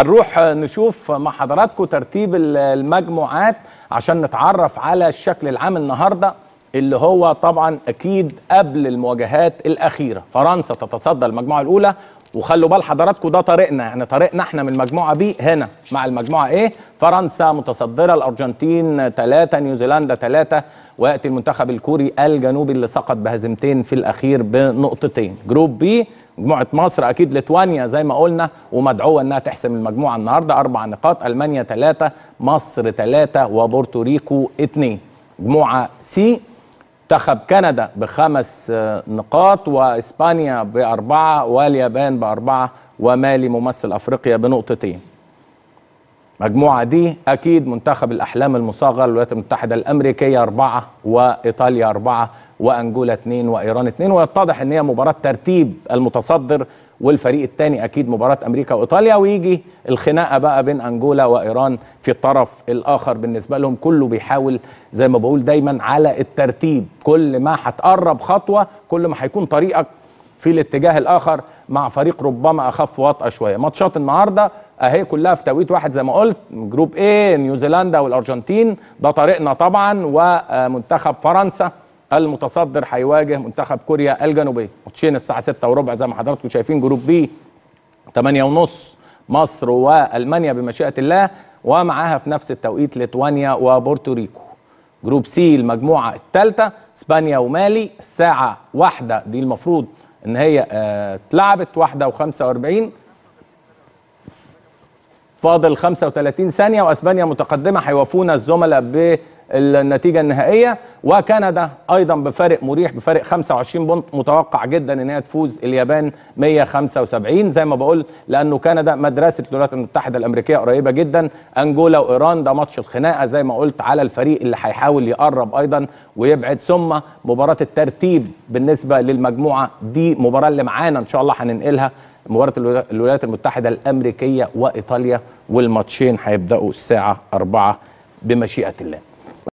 نروح نشوف مع حضراتكم ترتيب المجموعات عشان نتعرف على الشكل العام النهارده اللي هو طبعا اكيد قبل المواجهات الاخيره فرنسا تتصدر المجموعه الاولى وخلوا بال حضراتكم ده طريقنا يعني طريقنا احنا من المجموعه بي هنا مع المجموعه ايه فرنسا متصدره الارجنتين ثلاثه نيوزيلندا ثلاثه وياتي المنتخب الكوري الجنوبي اللي سقط بهزيمتين في الاخير بنقطتين جروب بي مجموعه مصر اكيد ليتوانيا زي ما قلنا ومدعوه انها تحسم المجموعه النهارده اربع نقاط المانيا ثلاثه مصر ثلاثه وبورتوريكو اثنين مجموعه سي منتخب كندا بخمس نقاط واسبانيا باربعه واليابان باربعه ومالي ممثل افريقيا بنقطتين. المجموعه دي اكيد منتخب الاحلام المصغر الولايات المتحده الامريكيه اربعه وايطاليا اربعه وانجولا اثنين وايران اثنين ويتضح ان هي مباراه ترتيب المتصدر والفريق الثاني اكيد مباراه امريكا وايطاليا ويجي الخناقه بقى بين انجولا وايران في الطرف الاخر بالنسبه لهم كله بيحاول زي ما بقول دايما على الترتيب كل ما هتقرب خطوه كل ما هيكون طريقك في الاتجاه الاخر مع فريق ربما اخف وطأه شويه ماتشات النهارده اهي كلها في توقيت واحد زي ما قلت جروب ايه نيوزيلندا والارجنتين ده طريقنا طبعا ومنتخب فرنسا المتصدر هيواجه منتخب كوريا الجنوبيه ماتشين الساعه 6 وربع زي ما حضراتكم شايفين جروب بي 8 ونص مصر والمانيا بمشيئه الله ومعاها في نفس التوقيت ليتوانيا وبورتوريكو جروب سي المجموعه الثالثه اسبانيا ومالي الساعه واحدة دي المفروض ان هي آه اتلعبت واحدة و45 فاضل 35 ثانيه واسبانيا متقدمه هيوافونا الزملاء ب النتيجه النهائيه وكندا ايضا بفارق مريح بفارق 25 بونت متوقع جدا ان هي تفوز اليابان 175 زي ما بقول لانه كندا مدرسه الولايات المتحده الامريكيه قريبه جدا انجولا وايران ده ماتش الخناقه زي ما قلت على الفريق اللي هيحاول يقرب ايضا ويبعد ثم مباراه الترتيب بالنسبه للمجموعه دي مباراه اللي معانا ان شاء الله هننقلها مباراة الولايات المتحدة الأمريكية وإيطاليا والماتشين هيبدأوا الساعة 4 بمشيئة الله